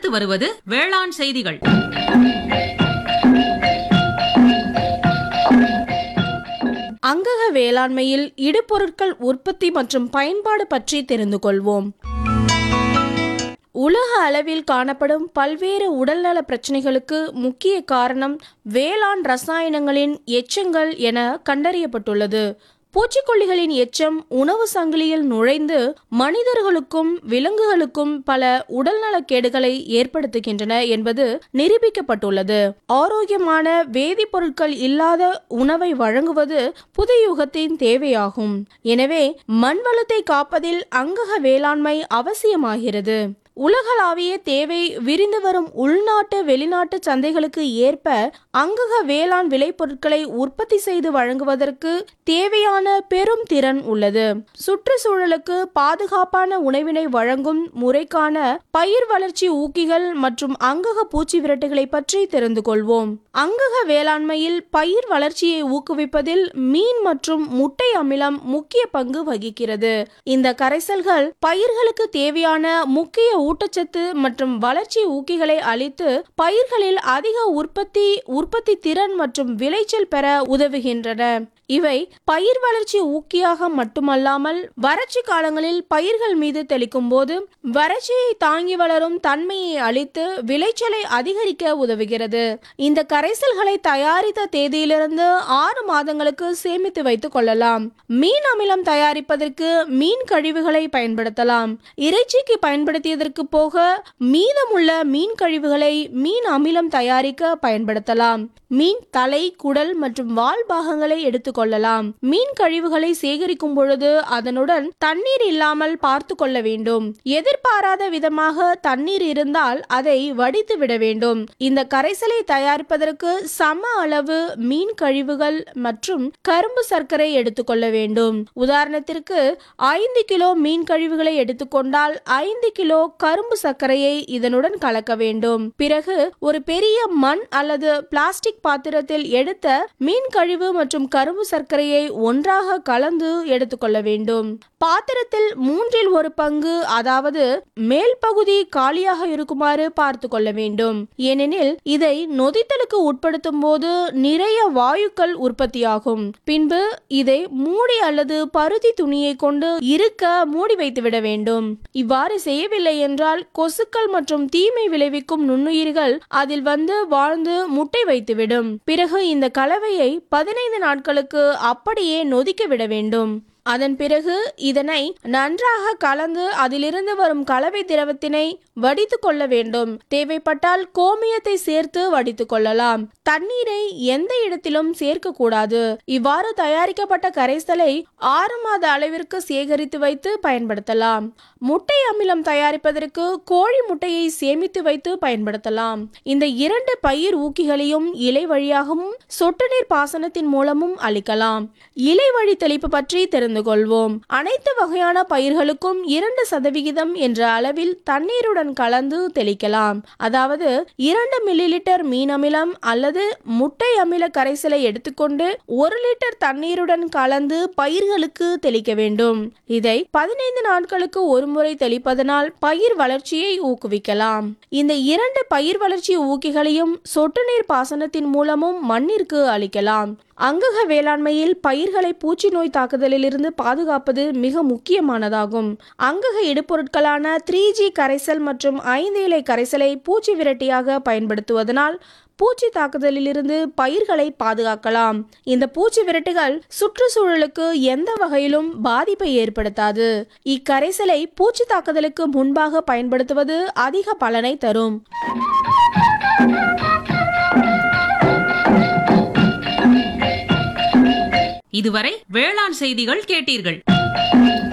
அடுத்து வருவது வேளாண் செய்திகள் அங்கக வேளாண்மையில் இடுபொருட்கள் உற்பத்தி மற்றும் பயன்பாடு பற்றி தெரிந்து கொள்வோம் உலக அளவில் காணப்படும் பல்வேறு உடல்நல பிரச்சனைகளுக்கு முக்கிய காரணம் வேளாண் ரசாயனங்களின் எச்சங்கள் என கண்டறியப்பட்டுள்ளது பூச்சிக்கொல்லிகளின் எச்சம் உணவு சங்கிலியில் நுழைந்து மனிதர்களுக்கும் விலங்குகளுக்கும் பல உடல்நலக் கேடுகளை ஏற்படுத்துகின்றன என்பது நிரூபிக்கப்பட்டுள்ளது ஆரோக்கியமான வேதிப்பொருட்கள் இல்லாத உணவை வழங்குவது புது யுகத்தின் தேவையாகும் எனவே மண் வளத்தை காப்பதில் அங்கக வேளாண்மை அவசியமாகிறது உலகளாவிய தேவை விரிந்து வரும் உள்நாட்டு வெளிநாட்டு சந்தைகளுக்கு ஏற்ப அங்கக வேளாண் விளைபொருட்களை உற்பத்தி செய்து வழங்குவதற்கு தேவையான பெரும் திறன் உள்ளது சுற்றுச்சூழலுக்கு பாதுகாப்பான உணவினை வழங்கும் முறைக்கான பயிர் வளர்ச்சி ஊக்கிகள் மற்றும் அங்கக பூச்சி விரட்டுகளை பற்றி தெரிந்து கொள்வோம் அங்கக வேளாண்மையில் பயிர் வளர்ச்சியை ஊக்குவிப்பதில் மீன் மற்றும் முட்டை அமிலம் முக்கிய பங்கு வகிக்கிறது இந்த கரைசல்கள் பயிர்களுக்கு தேவையான முக்கிய ஊட்டச்சத்து மற்றும் வளர்ச்சி ஊக்கிகளை அளித்து பயிர்களில் அதிக உற்பத்தி உற்பத்தி திறன் மற்றும் விளைச்சல் பெற உதவுகின்றன இவை பயிர் வளர்ச்சி ஊக்கியாக மட்டுமல்லாமல் வறட்சி காலங்களில் பயிர்கள் மீது தெளிக்கும் போது வறட்சியை தாங்கி வளரும் தன்மையை அளித்து விளைச்சலை அதிகரிக்க உதவுகிறது இந்த கரைசல்களை தயாரித்த தேதியிலிருந்து ஆறு மாதங்களுக்கு சேமித்து வைத்துக் கொள்ளலாம் மீன் அமிலம் தயாரிப்பதற்கு மீன் கழிவுகளை பயன்படுத்தலாம் இறைச்சிக்கு பயன்படுத்தியதற்கு போக மீதமுள்ள மீன் கழிவுகளை மீன் அமிலம் தயாரிக்க பயன்படுத்தலாம் மீன் தலை குடல் மற்றும் வால் பாகங்களை எடுத்துக்கொள்ளலாம் மீன் கழிவுகளை சேகரிக்கும் பொழுது அதனுடன் தண்ணீர் இல்லாமல் பார்த்து கொள்ள வேண்டும் எதிர்பாராத விதமாக தண்ணீர் இருந்தால் அதை வடித்து விட வேண்டும் இந்த கரைசலை தயாரிப்பதற்கு சம அளவு மீன் கழிவுகள் மற்றும் கரும்பு சர்க்கரை எடுத்துக்கொள்ள வேண்டும் உதாரணத்திற்கு ஐந்து கிலோ மீன் கழிவுகளை எடுத்துக்கொண்டால் ஐந்து கிலோ கரும்பு சர்க்கரையை இதனுடன் கலக்க வேண்டும் பிறகு ஒரு பெரிய மண் அல்லது பிளாஸ்டிக் பாத்திரத்தில் எடுத்த மீன் கழிவு மற்றும் கரும்பு சர்க்கரையை ஒன்றாக கலந்து எடுத்துக்கொள்ள வேண்டும் பாத்திரத்தில் மூன்றில் ஒரு பங்கு அதாவது மேல் பகுதி காலியாக இருக்குமாறு பார்த்து கொள்ள வேண்டும் ஏனெனில் இதை நொதித்தலுக்கு உட்படுத்தும் போது நிறைய வாயுக்கள் உற்பத்தியாகும் பின்பு இதை மூடி அல்லது பருத்தி துணியை கொண்டு இருக்க மூடி வைத்துவிட வேண்டும் இவ்வாறு செய்யவில்லை என்றால் கொசுக்கள் மற்றும் தீமை விளைவிக்கும் நுண்ணுயிர்கள் அதில் வந்து வாழ்ந்து முட்டை வைத்துவிடும் பிறகு இந்த கலவையை பதினைந்து நாட்களுக்கு அப்படியே நொதிக்க விட வேண்டும் அதன் பிறகு இதனை நன்றாக கலந்து அதிலிருந்து வரும் கலவை திரவத்தினை வடித்து கொள்ள வேண்டும் தேவைப்பட்டால் கோமியத்தை சேர்த்து வடித்து கொள்ளலாம் தண்ணீரை எந்த இடத்திலும் சேர்க்க கூடாது இவ்வாறு தயாரிக்கப்பட்ட கரைசலை ஆறு மாத அளவிற்கு சேகரித்து வைத்து பயன்படுத்தலாம் முட்டை அமிலம் தயாரிப்பதற்கு கோழி முட்டையை சேமித்து வைத்து பயன்படுத்தலாம் இந்த இரண்டு பயிர் ஊக்கிகளையும் இலை வழியாகவும் சொட்டு நீர் பாசனத்தின் மூலமும் அளிக்கலாம் இலை வழி தெளிப்பு பற்றி தெரிந்து கொள்வோம் அனைத்து வகையான பயிர்களுக்கும் இரண்டு சதவிகிதம் என்ற அளவில் தண்ணீருடன் கலந்து தெளிக்கலாம் அதாவது இரண்டு மில்லி லிட்டர் மீன் அமிலம் அல்லது முட்டை அமில கரைசலை எடுத்துக்கொண்டு ஒரு லிட்டர் தண்ணீருடன் கலந்து பயிர்களுக்கு தெளிக்க வேண்டும் இதை பதினைந்து நாட்களுக்கு ஒரு முறை தெளிப்பதனால் பயிர் வளர்ச்சியை ஊக்குவிக்கலாம் இந்த இரண்டு பயிர் வளர்ச்சி ஊக்கிகளையும் சொட்டு நீர் பாசனத்தின் மூலமும் மண்ணிற்கு அளிக்கலாம் அங்கக வேளாண்மையில் பயிர்களை பூச்சி நோய் தாக்குதலிலிருந்து பாதுகாப்பது மிக முக்கியமானதாகும் அங்கக இடுபொருட்களான த்ரீ ஜி கரைசல் மற்றும் ஐந்து இலை கரைசலை பூச்சி விரட்டியாக பயன்படுத்துவதனால் பூச்சி தாக்குதலிலிருந்து பயிர்களை பாதுகாக்கலாம் இந்த பூச்சி விரட்டுகள் சுற்றுச்சூழலுக்கு எந்த வகையிலும் பாதிப்பை ஏற்படுத்தாது இக்கரைசலை பூச்சி தாக்குதலுக்கு முன்பாக பயன்படுத்துவது அதிக பலனை தரும் இதுவரை வேளாண் செய்திகள் கேட்டீர்கள்